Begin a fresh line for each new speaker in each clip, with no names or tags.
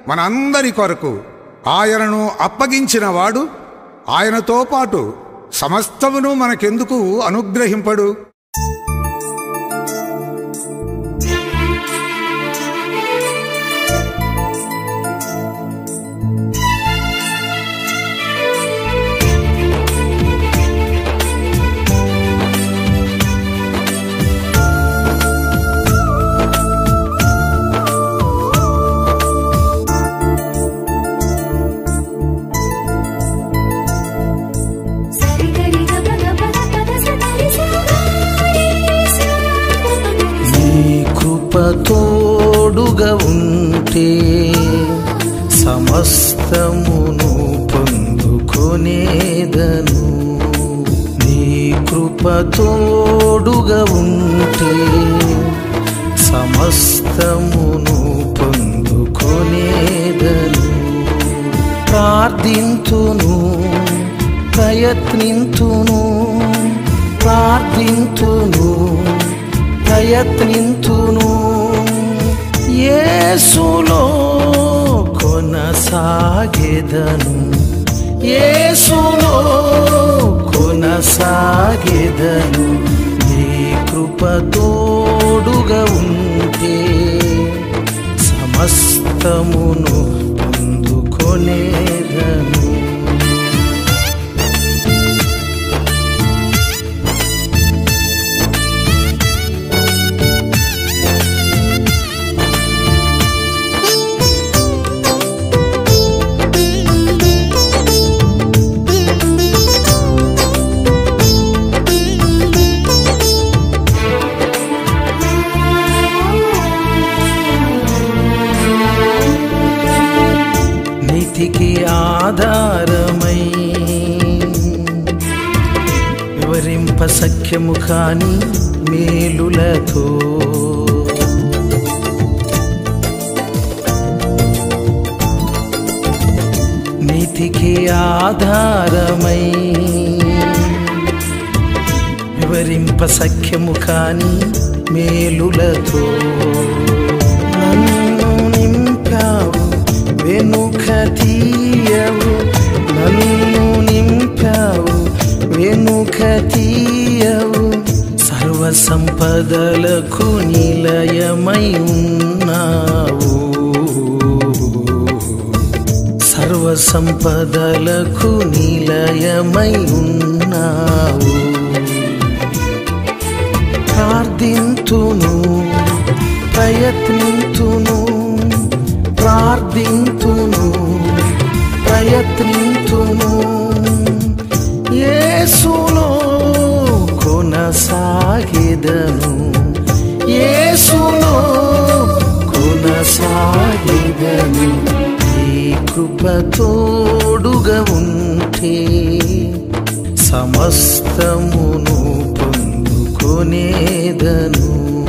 మనందరి కొరకు ఆయనను అప్పగించిన వాడు ఆయనతో పాటు సమస్తమును మనకెందుకు అనుగ్రహింపడు
సరిగరి గప గప గప సరి
నీ కృప తోడుగా ఉంటే సమస్తమును పొందుకొనేదను నీ కృప తోడుగా ఉంటే సమస్తమును పొందుకొనేదను ప్రార్థింతును ప్రయత్నింతును ప్రార్థింతును ప్రయత్నింతును యేసులో కొనసాగెదను యేసులో కొనసాగెదను నీ కృప తోడుగా ఉంటే సమస్తమును పొందుకొనేదను నీతికి ఆధారమై వివరింప సఖ్యము కాని మేలులతో నీతికి ఆధారమై వివరింప సఖ్యము కాని మేలులతో నన్ను నింపావు వెనుక తీయవు నన్ను నింపావు వెనుక తీయవు సర్వ సంపదలకు నిలయమై ఉన్నావు సర్వ సంపదలకు నిలయమై ఉన్నావు ప్రార్థింతును ప్రయత్నింతును ప్రార్థింతును ప్రయత్నింతును యేసులో కొనసాగెదను యేసులో కొనసాగెదను ఈ కృప తోడుగా ఉంటే సమస్తమును పొందుకొనేదను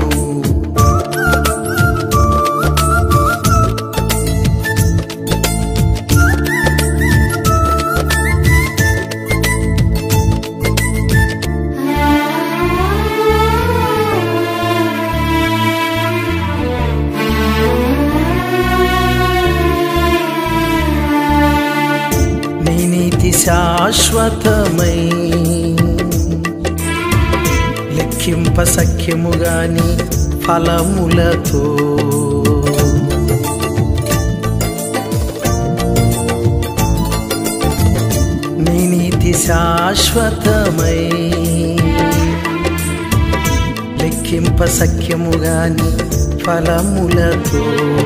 నీ నీతి శాశ్వతమై లెక్కింప సఖ్యము గాని ఫలములతో నీ నీతి శాశ్వతమై లెక్కింప సఖ్యము గాని ఫలములతో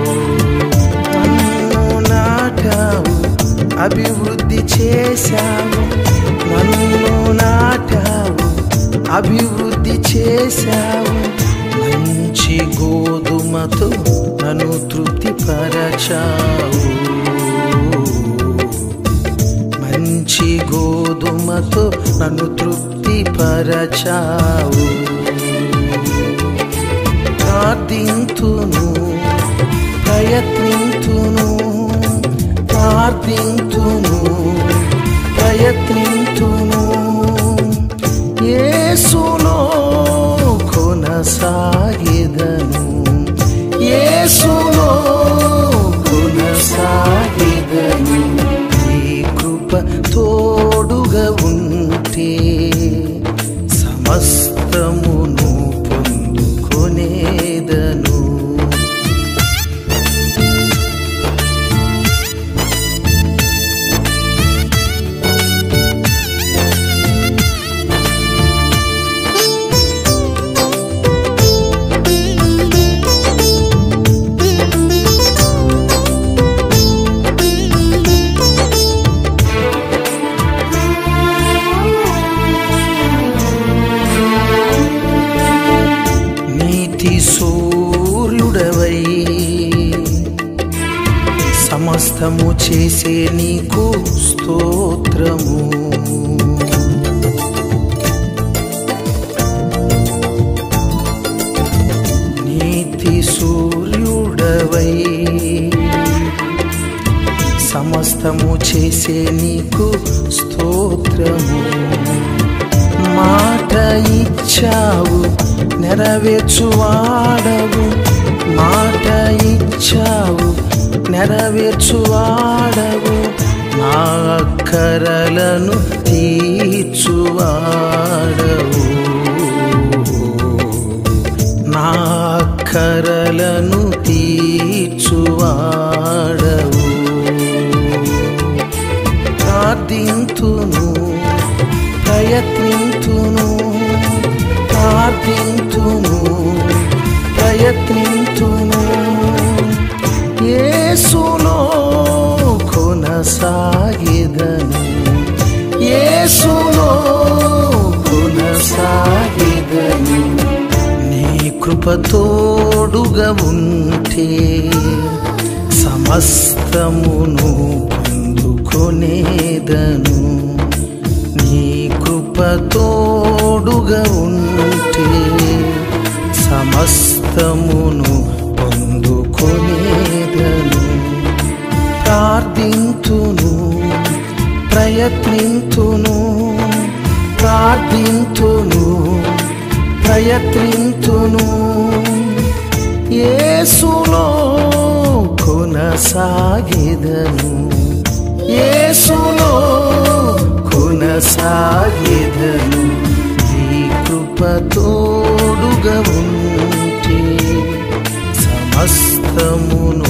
నన్ను నాటావు అభివృద్ధి చేశావు నన్ను నాటావు అభివృద్ధి చేశావు మంచి గోధుమతో నన్ను తృప్తిపరచావు మంచి గోధుమతో నన్ను తృప్తిపరచావు ప్రార్థింతును ప్రయత్నింతును ప్రార్థింతును ప్రయత్నింతును యేసులో కొనసాగెదను యేసులో కొనసా తోడుగా ఉంటే సమస్తమును పొందుకొనేదను నీతి సూర్యుడవై సమస్తము చేసే నీకు స్తోత్రము నీతి సూర్యుడవై సమస్తము చేసే నీకు స్తోత్రము మాట ఇచ్చావు నెరవేర్చువాడవు మాట ఇచ్చావు నెరవేర్చువాడవు నా అక్కరలను తీర్చువాడవు నా అక్కరలను తీర్చువాడవు ప్రార్థింతును ప్రయత్నింతును ప్రార్థింతును ప్రయత్నింతును యేసులో కొనసాగిదను యేసులో కొనసాగిదను నీ కృపతోడుగా ఉంటే సమస్తమును పొందుకొనేదను నీ కృపతోడుగా ఉంటే సమస్తమును పొందుకొనేదను ప్రార్థింతును ప్రయత్నింతును ప్రార్థింతును ప్రయత్నింతును యేసులో కొనసాగిదను యేసులో కొనసాగిదను ఈ కృపతోడుగా ఉంటే సమస్తమును